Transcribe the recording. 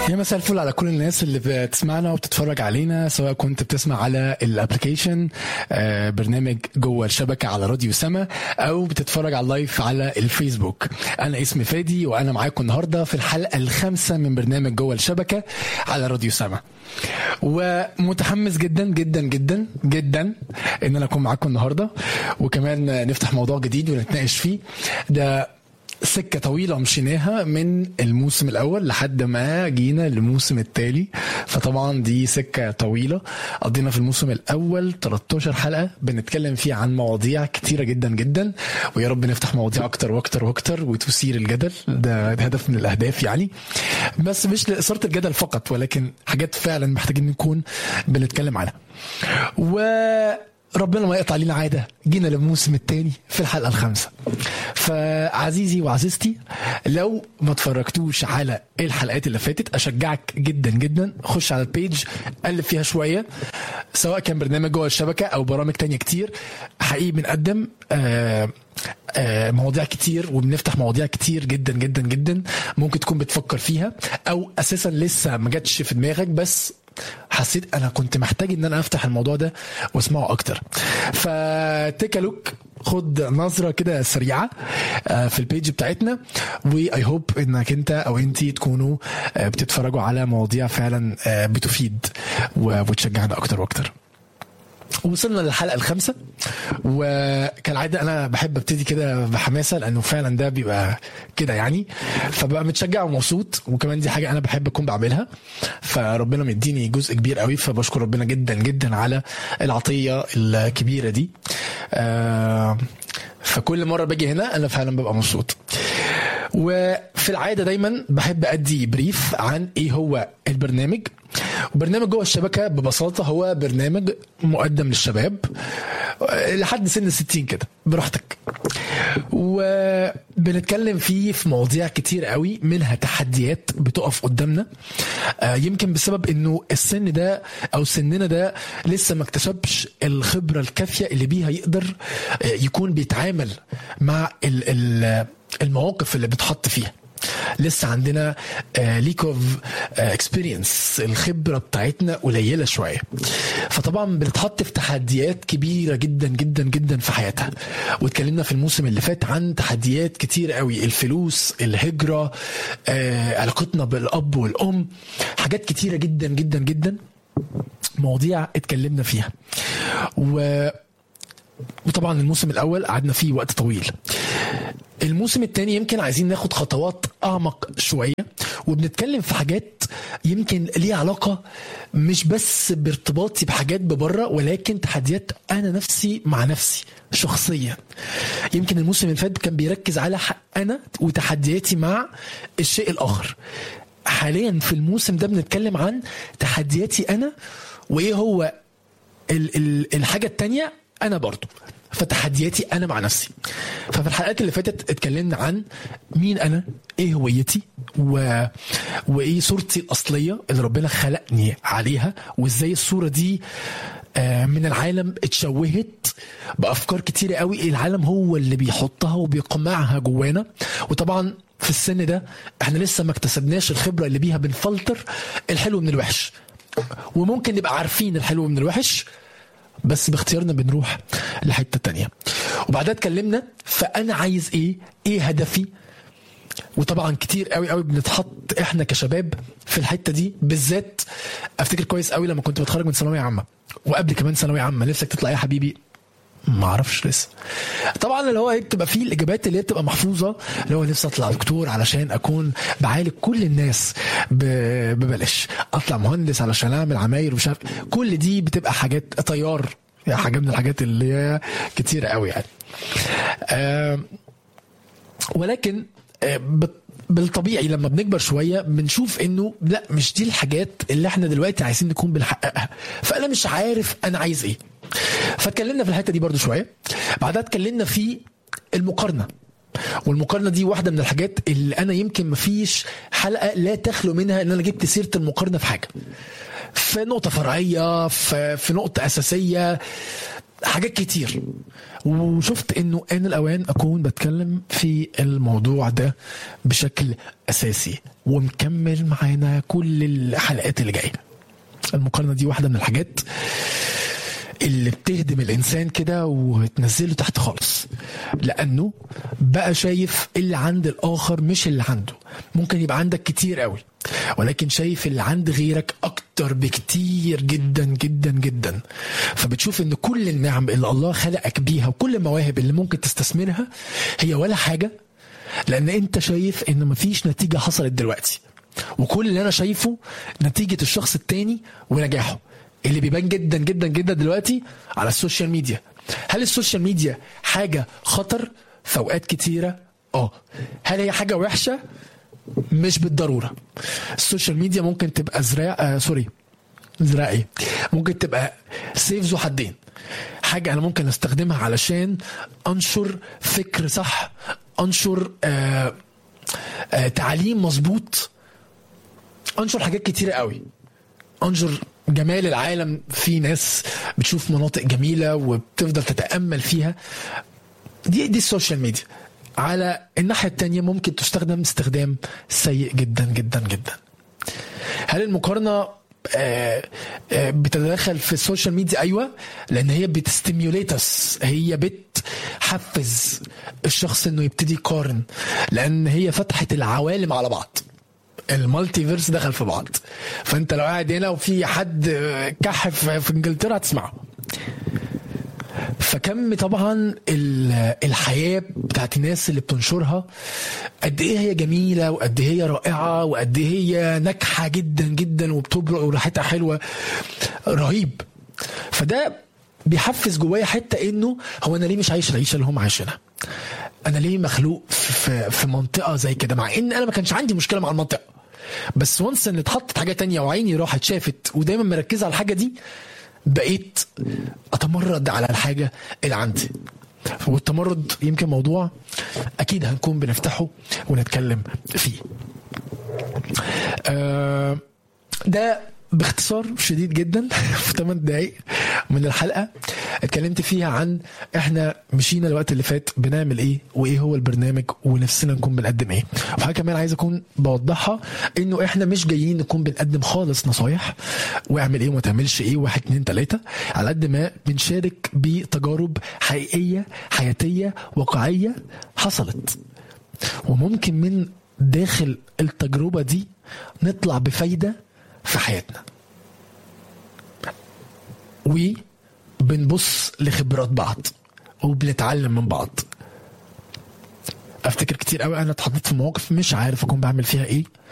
يا مساء الفل على كل الناس اللي بتسمعنا وبتتفرج علينا سواء كنت بتسمع على الابلكيشن آه، برنامج جوه الشبكه على راديو سما او بتتفرج على اللايف على الفيسبوك انا اسمي فادي وانا معاكم النهارده في الحلقه الخامسه من برنامج جوه الشبكه على راديو سما ومتحمس جدا جدا جدا جدا ان انا اكون معاكم النهارده وكمان نفتح موضوع جديد ونتناقش فيه ده سكة طويلة مشيناها من الموسم الأول لحد ما جينا للموسم التالي فطبعا دي سكة طويلة قضينا في الموسم الأول 13 حلقة بنتكلم فيه عن مواضيع كتيرة جدا جدا ويا رب نفتح مواضيع أكتر وأكتر وأكتر وتثير الجدل ده ده هدف من الأهداف يعني بس مش لإثارة الجدل فقط ولكن حاجات فعلا محتاجين نكون بنتكلم عنها و ربنا ما يقطع علينا عاده جينا للموسم الثاني في الحلقه الخامسه فعزيزي وعزيزتي لو ما اتفرجتوش على الحلقات اللي فاتت اشجعك جدا جدا خش على البيج قلب فيها شويه سواء كان برنامج جوه الشبكه او برامج تانية كتير حقيقي بنقدم آه آه، مواضيع كتير وبنفتح مواضيع كتير جدا جدا جدا ممكن تكون بتفكر فيها او اساسا لسه ما جاتش في دماغك بس حسيت انا كنت محتاج ان انا افتح الموضوع ده واسمعه اكتر فتيك لوك خد نظره كده سريعه آه، في البيج بتاعتنا واي هوب انك انت او انت تكونوا آه، بتتفرجوا على مواضيع فعلا آه، بتفيد و- وتشجعنا اكتر واكتر وصلنا للحلقه الخامسه وكالعاده انا بحب ابتدي كده بحماسه لانه فعلا ده بيبقى كده يعني فبقى متشجع ومبسوط وكمان دي حاجه انا بحب اكون بعملها فربنا مديني جزء كبير قوي فبشكر ربنا جدا جدا على العطيه الكبيره دي آه، فكل مره باجي هنا انا فعلا ببقى مبسوط وفي العاده دايما بحب ادي بريف عن ايه هو البرنامج وبرنامج جوه الشبكه ببساطه هو برنامج مقدم للشباب لحد سن 60 كده براحتك وبنتكلم فيه في مواضيع كتير قوي منها تحديات بتقف قدامنا آه، يمكن بسبب انه السن ده او سننا ده لسه ما اكتسبش الخبره الكافيه اللي بيها يقدر آه، يكون بيتعامل مع ال- ال- المواقف اللي بتحط فيها لسه عندنا ليك اوف اكسبيرينس الخبره بتاعتنا قليله شويه فطبعا بنتحط في تحديات كبيره جدا جدا جدا في حياتها واتكلمنا في الموسم اللي فات عن تحديات كتير قوي الفلوس الهجره آه، علاقتنا بالاب والام حاجات كتيره جدا جدا جدا مواضيع اتكلمنا فيها و وطبعا الموسم الاول قعدنا فيه وقت طويل الموسم الثاني يمكن عايزين ناخد خطوات اعمق شويه وبنتكلم في حاجات يمكن ليها علاقه مش بس بارتباطي بحاجات ببره ولكن تحديات انا نفسي مع نفسي شخصيا يمكن الموسم اللي فات كان بيركز على حق انا وتحدياتي مع الشيء الاخر حاليا في الموسم ده بنتكلم عن تحدياتي انا وايه هو ال ال الحاجه التانية انا برضو فتحدياتي انا مع نفسي ففي الحلقات اللي فاتت اتكلمنا عن مين انا ايه هويتي و... وايه صورتي الاصليه اللي ربنا خلقني عليها وازاي الصوره دي آه، من العالم اتشوهت بافكار كتيره قوي العالم هو اللي بيحطها وبيقمعها جوانا وطبعا في السن ده احنا لسه ما اكتسبناش الخبره اللي بيها بنفلتر الحلو من الوحش وممكن نبقى عارفين الحلو من الوحش بس باختيارنا بنروح لحته تانية وبعدها اتكلمنا فانا عايز ايه ايه هدفي وطبعا كتير قوي قوي بنتحط احنا كشباب في الحته دي بالذات افتكر كويس قوي لما كنت بتخرج من ثانويه عامه وقبل كمان ثانويه عامه نفسك تطلع ايه يا حبيبي ما اعرفش لسه طبعا اللي هو هي بتبقى فيه الاجابات اللي هي بتبقى محفوظه اللي هو نفسي اطلع دكتور علشان اكون بعالج كل الناس ب- ببلاش اطلع مهندس علشان اعمل عماير ومش عارف كل دي بتبقى حاجات طيار يعني حاجه من الحاجات اللي هي كتيره قوي يعني آم، ولكن آه، بت- بالطبيعي لما بنكبر شويه بنشوف انه لا مش دي الحاجات اللي احنا دلوقتي عايزين نكون بنحققها فانا مش عارف انا عايز ايه فاتكلمنا في الحته دي برضو شويه بعدها اتكلمنا في المقارنه والمقارنه دي واحده من الحاجات اللي انا يمكن مفيش حلقه لا تخلو منها ان انا جبت سيره المقارنه في حاجه في نقطه فرعيه في, في نقطه اساسيه حاجات كتير وشفت انه ان الاوان اكون بتكلم في الموضوع ده بشكل اساسي ومكمل معانا كل الحلقات اللي جايه المقارنه دي واحده من الحاجات اللي بتهدم الانسان كده وتنزله تحت خالص لانه بقى شايف اللي عند الاخر مش اللي عنده ممكن يبقى عندك كتير قوي ولكن شايف اللي عند غيرك اكتر بكتير جدا جدا جدا فبتشوف ان كل النعم اللي الله خلقك بيها وكل المواهب اللي ممكن تستثمرها هي ولا حاجه لان انت شايف ان مفيش نتيجه حصلت دلوقتي وكل اللي انا شايفه نتيجه الشخص التاني ونجاحه اللي بيبان جدا جدا جدا دلوقتي على السوشيال ميديا هل السوشيال ميديا حاجه خطر في اوقات كتيره اه هل هي حاجه وحشه مش بالضروره السوشيال ميديا ممكن تبقى زراع آه سوري زراع ايه ممكن تبقى سيف ذو حدين حاجه انا ممكن استخدمها علشان انشر فكر صح انشر آه آه تعليم مظبوط انشر حاجات كتيره قوي انشر جمال العالم في ناس بتشوف مناطق جميله وبتفضل تتامل فيها دي دي السوشيال ميديا على الناحيه التانية ممكن تستخدم استخدام سيء جدا جدا جدا هل المقارنه آه، آه، بتتدخل في السوشيال ميديا ايوه لان هي بتستيميوليتس هي بتحفز الشخص انه يبتدي يقارن لان هي فتحت العوالم على بعض المالتي فيرس دخل في بعض فانت لو قاعد هنا وفي حد كح في في انجلترا هتسمعه فكم طبعا ال- الحياه بتاعت الناس اللي بتنشرها قد ايه هي جميله وقد ايه هي رائعه وقد ايه هي ناجحه جدا جدا وبتبرق وريحتها حلوه رهيب فده بيحفز جوايا حته انه هو انا ليه مش عايش العيشه اللي هم عايشينها انا ليه مخلوق في في منطقه زي كده مع ان انا ما كانش عندي مشكله مع المنطقه بس وانس ان اتحطت حاجه تانية وعيني راحت شافت ودايما مركزه على الحاجه دي بقيت اتمرد على الحاجه اللي عندي والتمرد يمكن موضوع اكيد هنكون بنفتحه ونتكلم فيه آه، ده باختصار شديد جدا في 8 دقايق من الحلقه اتكلمت فيها عن احنا مشينا الوقت اللي فات بنعمل ايه وايه هو البرنامج ونفسنا نكون بنقدم ايه وحاجه كمان عايز اكون بوضحها انه احنا مش جايين نكون بنقدم خالص نصايح واعمل ايه وما تعملش ايه واحد اتنين تلاته على قد ما بنشارك بتجارب حقيقيه حياتيه واقعيه حصلت وممكن من داخل التجربة دي نطلع بفايدة في حياتنا وبنبص لخبرات بعض وبنتعلم من بعض افتكر كتير قوي انا اتحطيت في مواقف مش عارف اكون بعمل فيها ايه